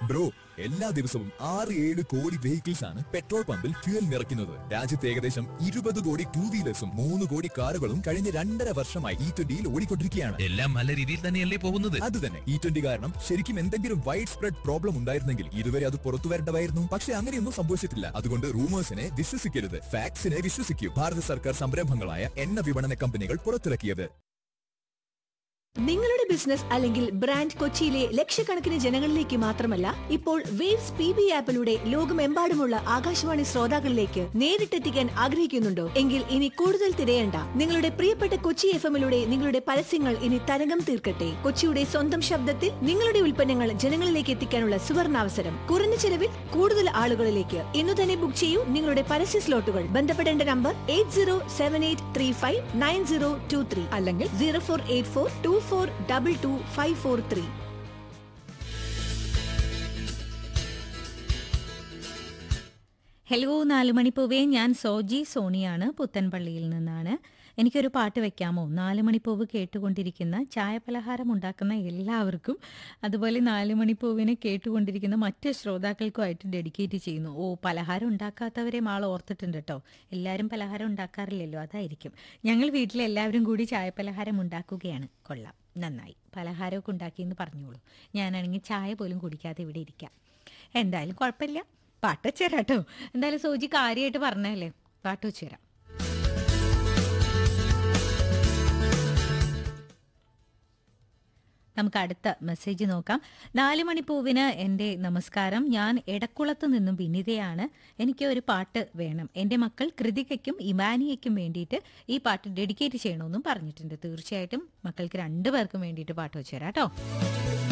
bro എല്ലാ ദിവസവും ആറ് ഏഴ് കോടി വെഹിക്കിൾസ് ആണ് പെട്രോൾ പമ്പിൽ ഫ്യൂൽ നിറയ്ക്കുന്നത് രാജ്യത്ത് ഏകദേശം ഇരുപത് കോടി ടൂ വീലേഴ്സും മൂന്ന് കോടി കാറുകളും കഴിഞ്ഞ രണ്ടര വർഷമായി ഇ ട്വന്റിയിൽ ഓടിക്കൊണ്ടിരിക്കുകയാണ് എല്ലാം നല്ല രീതിയിൽ തന്നെയല്ലേ പോകുന്നത് അത് തന്നെ ഇ ട്വന്റി കാരണം ശരിക്കും എന്തെങ്കിലും വൈഡ് സ്പ്രെഡ് പ്രോബ്ലം ഉണ്ടായിരുന്നെങ്കിൽ ഇതുവരെ അത് പുറത്തു വരേണ്ടതായിരുന്നു പക്ഷെ അങ്ങനെയൊന്നും സംഭവിച്ചിട്ടില്ല അതുകൊണ്ട് റൂമേഴ്സിനെ വിശ്വസിക്കരുത് ഫാക്സിനെ വിശ്വസിക്കൂ ഭാരത സർക്കാർ സംരംഭങ്ങളായ എണ്ണ വിപണന കമ്പനികൾ പുറത്തിറക്കിയത് നിങ്ങളുടെ ബിസിനസ് അല്ലെങ്കിൽ ബ്രാൻഡ് കൊച്ചിയിലെ ലക്ഷക്കണക്കിന് ജനങ്ങളിലേക്ക് മാത്രമല്ല ഇപ്പോൾ വേവ്സ് പി ബി ആപ്പിലൂടെ ലോകമെമ്പാടുമുള്ള ആകാശവാണി ശ്രോതാക്കളിലേക്ക് നേരിട്ടെത്തിക്കാൻ ആഗ്രഹിക്കുന്നുണ്ടോ എങ്കിൽ ഇനി കൂടുതൽ തിരയണ്ട നിങ്ങളുടെ പ്രിയപ്പെട്ട കൊച്ചി എഫ് എമ്മിലൂടെ നിങ്ങളുടെ പരസ്യങ്ങൾ ഇനി തരംഗം തീർക്കട്ടെ കൊച്ചിയുടെ സ്വന്തം ശബ്ദത്തിൽ നിങ്ങളുടെ ഉൽപ്പന്നങ്ങൾ ജനങ്ങളിലേക്ക് എത്തിക്കാനുള്ള സുവർണാവസരം കുറഞ്ഞ ചെലവിൽ കൂടുതൽ ആളുകളിലേക്ക് ഇന്നു തന്നെ ബുക്ക് ചെയ്യൂ നിങ്ങളുടെ പരസ്യ സ്ലോട്ടുകൾ ബന്ധപ്പെടേണ്ട number eight zero seven eight three five nine zero two three അല്ലെങ്കിൽ zero four eight four two four double two five four three hello നാലുമണിപ്പൂവേ ഞാൻ സോജി സോണിയാണ് പുത്തൻപള്ളിയിൽ നിന്നാണ് എനിക്കൊരു പാട്ട് വെക്കാമോ നാലുമണിപ്പൂവ് കേട്ടുകൊണ്ടിരിക്കുന്ന ചായപലഹാരം ഉണ്ടാക്കുന്ന എല്ലാവർക്കും അതുപോലെ നാലുമണിപ്പൂവിനെ കേട്ടുകൊണ്ടിരിക്കുന്ന മറ്റ് ശ്രോതാക്കൾക്കുമായിട്ട് ഡെഡിക്കേറ്റ് ചെയ്യുന്നു ഓ പലഹാരം ഉണ്ടാക്കാത്തവരെ ആൾ ഓർത്തിട്ടുണ്ട് കേട്ടോ എല്ലാവരും പലഹാരം ഉണ്ടാക്കാറില്ലല്ലോ അതായിരിക്കും ഞങ്ങൾ വീട്ടിലെല്ലാവരും കൂടി ചായപലഹാരം ഉണ്ടാക്കുകയാണ് കൊള്ളാം നന്നായി പലഹാരമൊക്കെ ഉണ്ടാക്കിയെന്ന് പറഞ്ഞോളൂ ഞാനാണെങ്കിൽ ചായ പോലും കുടിക്കാതെ ഇവിടെ ഇരിക്കാം എന്തായാലും കുഴപ്പമില്ല പാട്ട് വെച്ചേരാം കേട്ടോ എന്തായാലും സോജി കാര്യമായിട്ട് പറഞ്ഞല്ലേ പാട്ട് വെച്ചേരാം നമുക്ക് അടുത്ത മെസ്സേജ് നോക്കാം നാല് മണിപ്പൂവിന് എൻ്റെ നമസ്കാരം ഞാൻ എടക്കുളത്ത് നിന്നും വിനിതയാണ് എനിക്ക് ഒരു പാട്ട് വേണം എൻ്റെ മക്കൾ കൃതികയ്ക്കും ഇമാനിയയ്ക്കും വേണ്ടിയിട്ട് ഈ പാട്ട് ഡെഡിക്കേറ്റ് ചെയ്യണമെന്നും പറഞ്ഞിട്ടുണ്ട് തീർച്ചയായിട്ടും മക്കൾക്ക് രണ്ടു പേർക്കും വേണ്ടിയിട്ട് പാട്ട് വെച്ചുതരാം കേട്ടോ